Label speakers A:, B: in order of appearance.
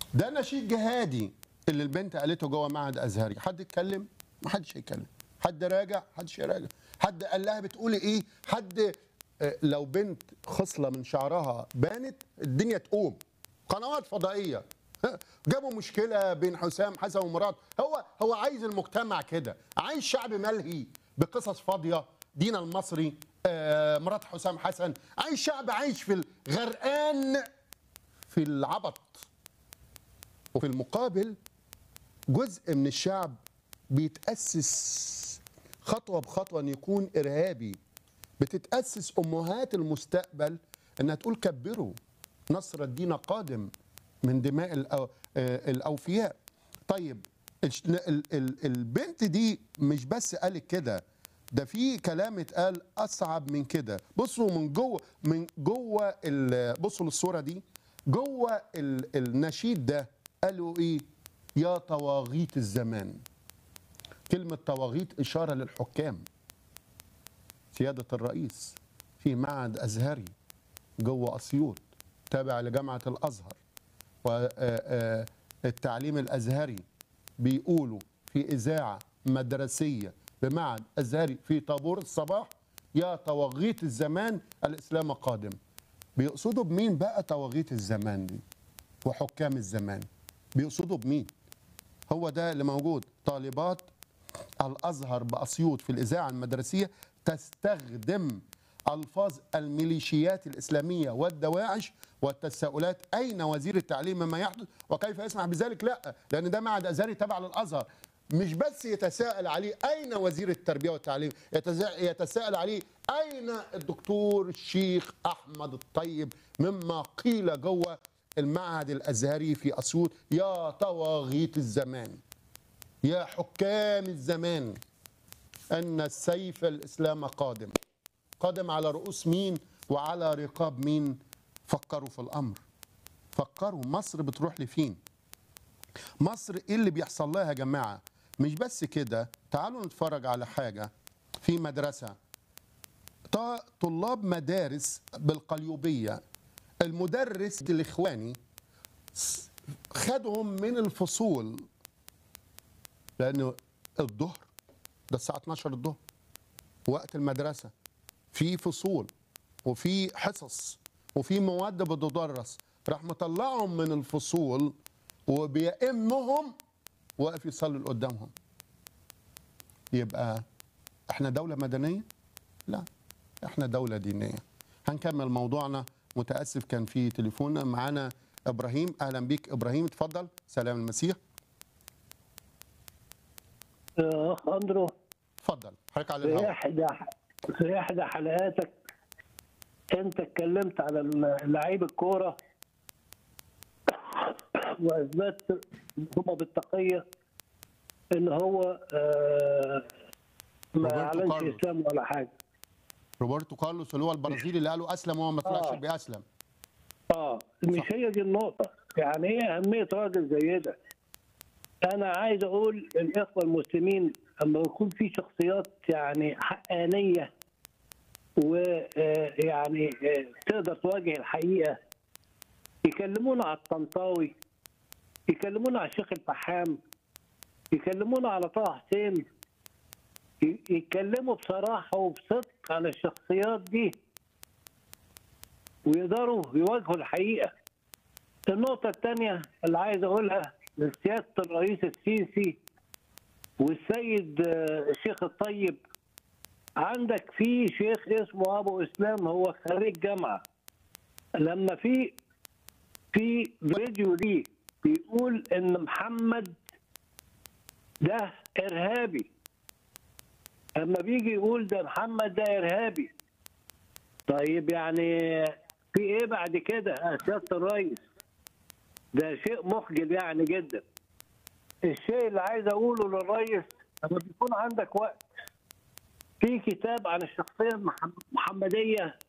A: ده نشيد جهادي اللي البنت قالته جوه معهد ازهري حد اتكلم ما حدش هيتكلم حد راجع حدش يراجع حد قال لها بتقولي ايه حد آه، لو بنت خصله من شعرها بانت الدنيا تقوم قنوات فضائيه جابوا مشكله بين حسام حسن ومراد هو هو عايز المجتمع كده عايز شعب ملهي بقصص فاضيه دينا المصري آه، مرات حسام حسن عايز شعب عايش في الغرقان في العبط وفي المقابل جزء من الشعب بيتأسس خطوة بخطوة أن يكون إرهابي بتتأسس أمهات المستقبل أنها تقول كبروا نصر الدين قادم من دماء الأو- آه، الأوفياء طيب الش- ال- ال- البنت دي مش بس قالت كده ده في كلام اتقال اصعب من كده بصوا من جوه من جوه ال- بصوا للصوره دي جوه ال- النشيد ده قالوا ايه يا طواغيت الزمان كلمه طواغيت اشاره للحكام سياده الرئيس في معهد ازهري جوه اسيوط تابع لجامعه الازهر والتعليم الازهري بيقولوا في اذاعه مدرسيه بمعهد ازهري في طابور الصباح يا طواغيت الزمان الاسلام قادم بيقصدوا بمين بقى طواغيت الزمان دي وحكام الزمان بيقصدوا بمين هو ده اللي موجود طالبات الازهر باسيوط في الاذاعه المدرسيه تستخدم الفاظ الميليشيات الاسلاميه والدواعش والتساؤلات اين وزير التعليم مما يحدث وكيف يسمح بذلك لا لان ده معهد ازهري تبع للازهر مش بس يتساءل عليه اين وزير التربيه والتعليم يتزا- يتساءل عليه اين الدكتور الشيخ احمد الطيب مما قيل جوه المعهد الازهري في اسيوط يا طواغيت الزمان يا حكام الزمان أن السيف الإسلام قادم قادم على رؤوس مين وعلى رقاب مين فكروا في الأمر فكروا مصر بتروح لفين مصر إيه اللي بيحصل لها يا جماعة مش بس كده تعالوا نتفرج على حاجة في مدرسة ط- طلاب مدارس بالقليوبية المدرس الإخواني س- خدهم من الفصول لأنه الظهر ده الساعة 12 الظهر وقت المدرسة في فصول وفي حصص وفي مواد بتدرس راح مطلعهم من الفصول وبيأمهم واقف يصلي قدامهم يبقى احنا دولة مدنية؟ لا احنا دولة دينية هنكمل موضوعنا متأسف كان في تليفون معانا ابراهيم اهلا بيك ابراهيم اتفضل سلام المسيح
B: اخ اندرو
A: اتفضل حضرتك على
B: في
A: الهواء
B: احدى في احدى حلقاتك انت اتكلمت على لعيب الكوره واثبت هما بالتقيه ان هو آه، ما
A: روبرتو
B: اعلنش
A: كارلوس.
B: اسلام ولا حاجه
A: روبرتو كارلوس اللي هو البرازيلي اللي قالوا اسلم وهو ما طلعش
B: آه.
A: بيسلم
B: اه مش هي دي النقطة يعني ايه أهمية راجل زي ده أنا عايز أقول للإخوة المسلمين أما يكون في شخصيات يعني حقانية ويعني تقدر تواجه الحقيقة يكلمونا على الطنطاوي يكلمونا على الشيخ الفحام يكلمونا على طه حسين ي- يتكلموا بصراحة وبصدق عن الشخصيات دي ويقدروا يواجهوا الحقيقة النقطة الثانية اللي عايز أقولها لسيادة الرئيس السيسي والسيد آه، الشيخ الطيب عندك في شيخ اسمه أبو إسلام هو خريج جامعة لما في في فيديو ليه بيقول إن محمد ده إرهابي أما بيجي يقول ده محمد ده إرهابي طيب يعني في ايه بعد كده يا سياده الرئيس ده شيء مخجل يعني جدا الشيء اللي عايز اقوله للرئيس لما بيكون عندك وقت في كتاب عن الشخصيه المح- المحمديه